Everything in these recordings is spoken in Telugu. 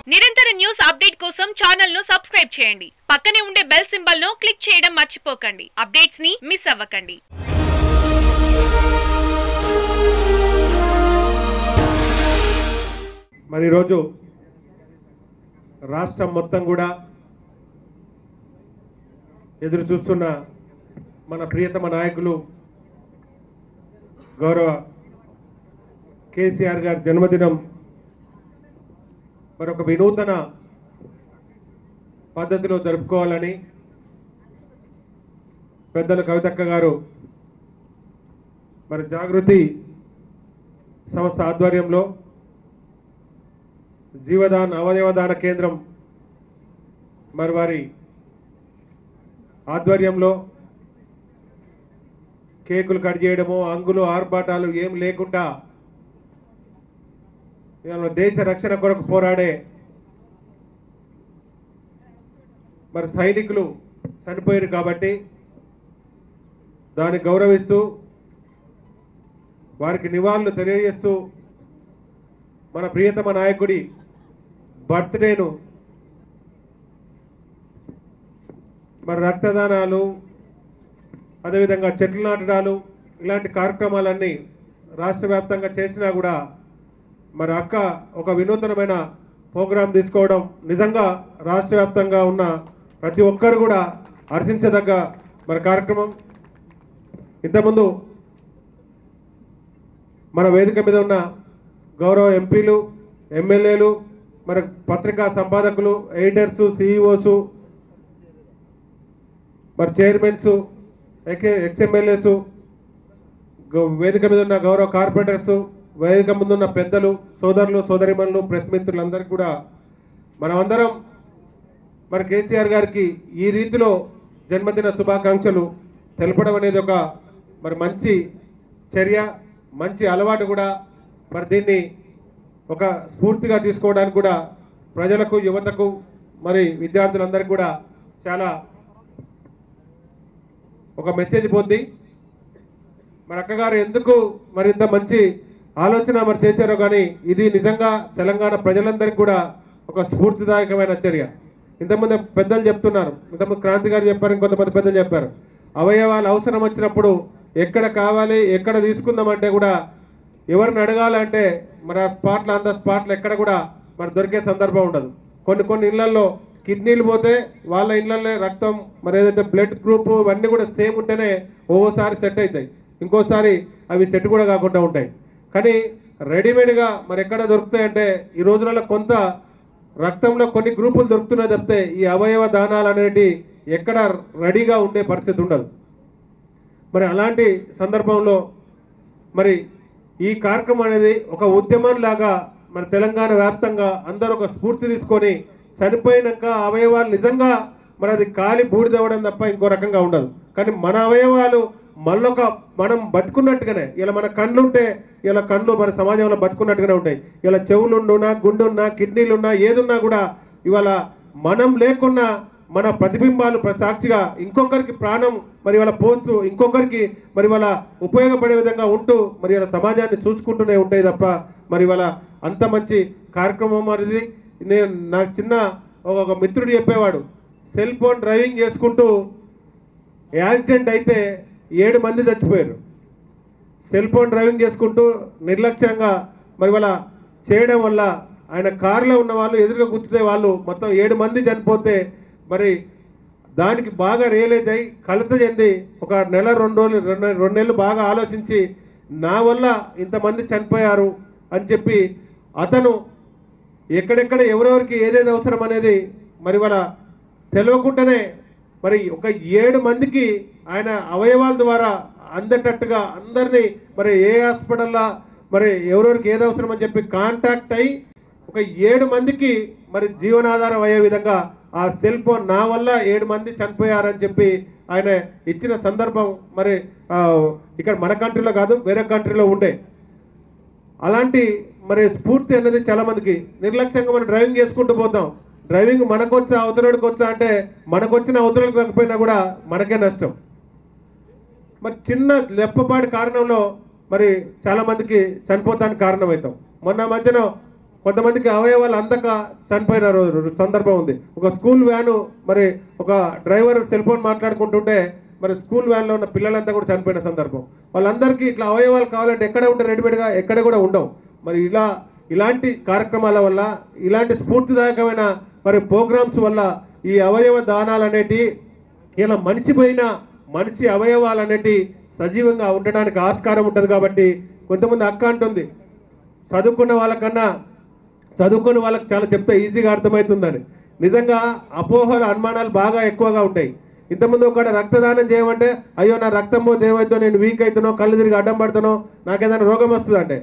నిరంతర న్యూస్ అప్డేట్ కోసం ఛానల్ ను సబ్స్క్రైబ్ చేయండి పక్కనే ఉండే బెల్ సింబల్ ను క్లిక్ చేయడం మర్చిపోకండి అప్డేట్స్ ని మిస్ అవ్వకండి మరి ఈరోజు రాష్ట్రం మొత్తం కూడా ఎదురు చూస్తున్న మన ప్రియతమ నాయకులు గౌరవ కేసీఆర్ గారి జన్మదినం మరొక వినూతన పద్ధతిలో జరుపుకోవాలని పెద్దలు కవితక్క గారు మరి జాగృతి సంస్థ ఆధ్వర్యంలో జీవదాన్ అవయవదాన కేంద్రం మరి వారి ఆధ్వర్యంలో కేకులు కట్ చేయడము అంగులు ఆర్భాటాలు ఏం లేకుండా ఇవాళ దేశ రక్షణ కొరకు పోరాడే మరి సైనికులు చనిపోయారు కాబట్టి దాన్ని గౌరవిస్తూ వారికి నివాళులు తెలియజేస్తూ మన ప్రియతమ నాయకుడి బర్త్డేను మరి రక్తదానాలు అదేవిధంగా చెట్లు నాటడాలు ఇలాంటి కార్యక్రమాలన్నీ రాష్ట్ర వ్యాప్తంగా చేసినా కూడా మరి అక్క ఒక వినూతనమైన ప్రోగ్రాం తీసుకోవడం నిజంగా రాష్ట్ర వ్యాప్తంగా ఉన్న ప్రతి ఒక్కరు కూడా హర్షించదగ్గ మరి కార్యక్రమం ఇంతకుముందు మన వేదిక మీద ఉన్న గౌరవ ఎంపీలు ఎమ్మెల్యేలు మరి పత్రికా సంపాదకులు ఎడిటర్స్ సిఇఓస్ మరి చైర్మన్స్ ఎక్స్ఎమ్మెల్యేస్ వేదిక మీద ఉన్న గౌరవ కార్పొరేటర్స్ వేదిక ముందున్న పెద్దలు సోదరులు సోదరిమణులు ప్రెస్ మిత్రులందరికీ కూడా మనమందరం మరి కేసీఆర్ గారికి ఈ రీతిలో జన్మదిన శుభాకాంక్షలు తెలపడం అనేది ఒక మరి మంచి చర్య మంచి అలవాటు కూడా మరి దీన్ని ఒక స్ఫూర్తిగా తీసుకోవడానికి కూడా ప్రజలకు యువతకు మరి విద్యార్థులందరికీ కూడా చాలా ఒక మెసేజ్ పొంది మరి అక్కగారు ఎందుకు మరి ఇంత మంచి ఆలోచన మరి చేశారో కానీ ఇది నిజంగా తెలంగాణ ప్రజలందరికీ కూడా ఒక స్ఫూర్తిదాయకమైన చర్య ఇంతకుముందు పెద్దలు చెప్తున్నారు ఇంతకుముందు క్రాంతి గారు చెప్పారు ఇంకొంతమంది పెద్దలు చెప్పారు అవయవాలు అవసరం వచ్చినప్పుడు ఎక్కడ కావాలి ఎక్కడ తీసుకుందామంటే కూడా ఎవరిని అడగాలంటే మరి ఆ స్పాట్లు అంత స్పాట్లు ఎక్కడ కూడా మరి దొరికే సందర్భం ఉండదు కొన్ని కొన్ని ఇళ్లలో కిడ్నీలు పోతే వాళ్ళ ఇళ్లలో రక్తం మరి ఏదైతే బ్లడ్ గ్రూప్ ఇవన్నీ కూడా సేమ్ ఉంటేనే ఓసారి సెట్ అవుతాయి ఇంకోసారి అవి సెట్ కూడా కాకుండా ఉంటాయి కానీ రెడీమేడ్గా మరి ఎక్కడ దొరుకుతాయంటే ఈ రోజులలో కొంత రక్తంలో కొన్ని గ్రూపులు దొరుకుతున్నాయి తప్పితే ఈ అవయవ దానాలు అనేటి ఎక్కడ రెడీగా ఉండే పరిస్థితి ఉండదు మరి అలాంటి సందర్భంలో మరి ఈ కార్యక్రమం అనేది ఒక ఉద్యమం లాగా మన తెలంగాణ వ్యాప్తంగా అందరూ ఒక స్ఫూర్తి తీసుకొని చనిపోయినాక అవయవాలు నిజంగా మరి అది కాలి బూడిదవ్వడం తప్ప ఇంకో రకంగా ఉండదు కానీ మన అవయవాలు మళ్ళొక మనం బతుకున్నట్టుగానే ఇలా మన కళ్ళు ఉంటే ఇలా కళ్ళు మన సమాజంలో బతుకున్నట్టుగానే ఉంటాయి ఇలా చెవులుండున్నా గుండున్నా కిడ్నీలున్నా ఏదున్నా కూడా ఇవాళ మనం లేకున్నా మన ప్రతిబింబాలు ప్ర- సాక్షిగా ఇంకొకరికి ప్రాణం మరి వాళ్ళ పోస్తూ ఇంకొకరికి మరి వాళ్ళ ఉపయోగపడే విధంగా ఉంటూ మరి వాళ్ళ సమాజాన్ని చూసుకుంటూనే ఉంటాయి తప్ప మరి వాళ్ళ అంత మంచి కార్యక్రమం మరిది నేను నాకు చిన్న ఒక- ఒక మిత్రుడు చెప్పేవాడు సెల్ ఫోన్ డ్రైవింగ్ చేసుకుంటూ యాక్సిడెంట్ అయితే ఏడు మంది చచ్చిపోయారు సెల్ ఫోన్ డ్రైవింగ్ చేసుకుంటూ నిర్లక్ష్యంగా మరి వాళ్ళ చేయడం వల్ల ఆయన కారులో ఉన్న వాళ్ళు ఎదురుగా కూర్చునే వాళ్ళు మొత్తం ఏడు మంది చనిపోతే మరి దానికి బాగా రియలైజ్ అయ్యి కలత చెంది ఒక నెల రెండు రోజులు రెండు రెండు నెలలు బాగా ఆలోచించి నా వల్ల ఇంతమంది చనిపోయారు అని చెప్పి అతను ఎక్కడెక్కడ ఎవరెవరికి ఏదేది అవసరం అనేది మరి వాళ్ళ తెలియకుండానే మరి ఒక ఏడు మందికి ఆయన అవయవాల ద్వారా అందేటట్టుగా అందరినీ మరి ఏ హాస్పిటల్లో మరి ఎవరెవరికి ఏది అవసరం అని చెప్పి కాంటాక్ట్ అయ్యి ఒక ఏడు మందికి మరి జీవనాధారం అయ్యే విధంగా ఆ సెల్ ఫోన్ నా వల్ల ఏడు మంది చనిపోయారని చెప్పి ఆయన ఇచ్చిన సందర్భం మరి ఆ, ఇక్కడ మన కంట్రీలో కాదు వేరే కంట్రీలో ఉండే అలాంటి మరి స్ఫూర్తి అనేది చాలా మందికి నిర్లక్ష్యంగా మనం డ్రైవింగ్ చేసుకుంటూ పోతాం డ్రైవింగ్ మనకొచ్చా అవతలడికి వచ్చా అంటే మనకొచ్చిన అవతలకి రాకపోయినా కూడా మనకే నష్టం మరి చిన్న లెప్పపాటి కారణంలో మరి చాలా మందికి చనిపోతానికి కారణమవుతాం మొన్న మధ్యన కొంతమందికి అవయవాలు అందక చనిపోయిన రోజు సందర్భం ఉంది ఒక స్కూల్ వ్యాను మరి ఒక డ్రైవర్ సెల్ ఫోన్ మాట్లాడుకుంటుంటే మరి స్కూల్ వ్యాన్లో ఉన్న పిల్లలంతా కూడా చనిపోయిన సందర్భం వాళ్ళందరికీ ఇట్లా అవయవాలు కావాలంటే ఎక్కడ ఉంటాయి రెడీమేడ్గా ఎక్కడ కూడా ఉండవు మరి ఇలా ఇలాంటి కార్యక్రమాల వల్ల ఇలాంటి స్ఫూర్తిదాయకమైన మరి ప్రోగ్రామ్స్ వల్ల ఈ అవయవ దానాలు అనేటి ఇలా మనిషి పోయిన మనిషి అవయవాలు అనేటి సజీవంగా ఉండడానికి ఆస్కారం ఉంటుంది కాబట్టి కొంతమంది అక్క అంటుంది చదువుకున్న వాళ్ళకన్నా చదువుకున్న వాళ్ళకి చాలా చెప్తే ఈజీగా అర్థమవుతుందని నిజంగా అపోహలు అనుమానాలు బాగా ఎక్కువగా ఉంటాయి ఇంతకుముందు ఒక రక్తదానం చేయమంటే అయ్యో నా రక్తం పోతే ఏమైందో నేను వీక్ అవుతానో కళ్ళు తిరిగి అడ్డం పడుతానో నాకేదైనా రోగం వస్తుందంటే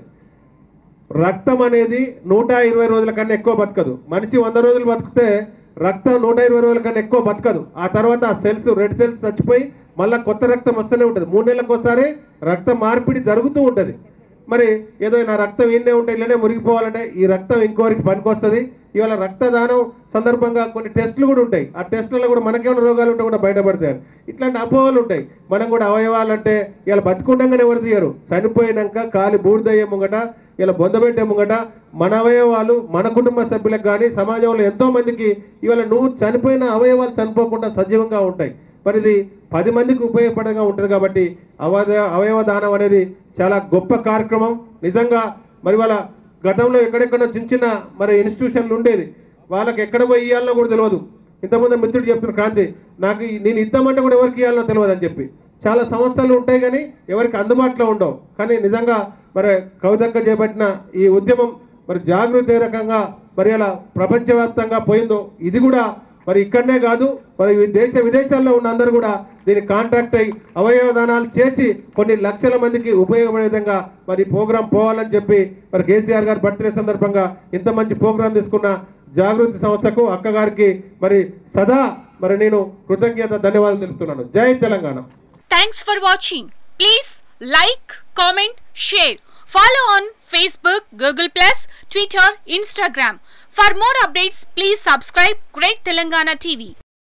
రక్తం అనేది నూట ఇరవై రోజుల కన్నా ఎక్కువ బతకదు మనిషి వంద రోజులు బతికితే రక్తం నూట ఇరవై రోజుల కన్నా ఎక్కువ బతకదు ఆ తర్వాత ఆ సెల్స్ రెడ్ సెల్స్ చచ్చిపోయి మళ్ళీ కొత్త రక్తం వస్తూనే ఉంటుంది మూడు నెలలకు ఒకసారి రక్త మార్పిడి జరుగుతూ ఉంటుంది మరి ఏదో నా రక్తం ఈయనే ఉంటే ఇళ్ళనే మురిగిపోవాలంటే ఈ రక్తం ఇంకోరికి పనికొస్తుంది ఇవాళ రక్తదానం సందర్భంగా కొన్ని టెస్టులు కూడా ఉంటాయి ఆ టెస్టులలో కూడా మనకేమైనా రోగాలు ఉంటే కూడా బయటపడతాయి ఇట్లాంటి అపోహలు ఉంటాయి మనం కూడా అవయవాలు అంటే ఇలా బతుకుండగానే ఎవరు తీయరు చనిపోయినాక కాలి బూడిదయ్యే ముంగట ఇలా బొందబెట్టే ముంగట మన అవయవాలు మన కుటుంబ సభ్యులకు కానీ సమాజంలో ఎంతో మందికి ఇవాళ నువ్వు చనిపోయిన అవయవాలు చనిపోకుండా సజీవంగా ఉంటాయి మరి ఇది పది మందికి ఉపయోగపడంగా ఉంటుంది కాబట్టి అవయ అవయవ దానం అనేది చాలా గొప్ప కార్యక్రమం నిజంగా మరి వాళ్ళ గతంలో ఎక్కడెక్కడో చిన్న చిన్న మరి ఇన్స్టిట్యూషన్లు ఉండేది వాళ్ళకి ఎక్కడ పోయి ఇవ్వాలనో కూడా తెలియదు ఇంతకుముందు మిత్రుడు చెప్తున్న క్రాంతి నాకు ఈ- నేను ఇద్దామంటే కూడా ఎవరికి ఇవ్వాలనో తెలియదు అని చెప్పి చాలా సంస్థలు ఉంటాయి కానీ ఎవరికి అందుబాటులో ఉండవు కానీ నిజంగా మరి కవితక్క చేపట్టిన ఈ ఉద్యమం మరి జాగృతి ఏ రకంగా మరి అలా ప్రపంచవ్యాప్తంగా పోయిందో ఇది కూడా మరి ఇక్కడనే కాదు మరి ఈ దేశ విదేశాల్లో ఉన్న అందరూ కూడా దీన్ని కాంటాక్ట్ అయ్యి అవయవ దానాలు చేసి కొన్ని లక్షల మందికి ఉపయోగపడే విధంగా మరి ఈ ప్రోగ్రాం పోవాలని చెప్పి మరి కేసీఆర్ గారి బర్త్డే సందర్భంగా ఇంత మంచి ప్రోగ్రాం తీసుకున్న జాగృతి సంస్థకు అక్క గారికి మరి సదా మరి నేను కృతజ్ఞత ధన్యవాదాలు తెలుపుతున్నాను జై Telangana Thanks for watching. Please like, comment, share. Follow on Facebook, Google Plus, Twitter, Instagram. For more updates, please subscribe Great Telangana TV.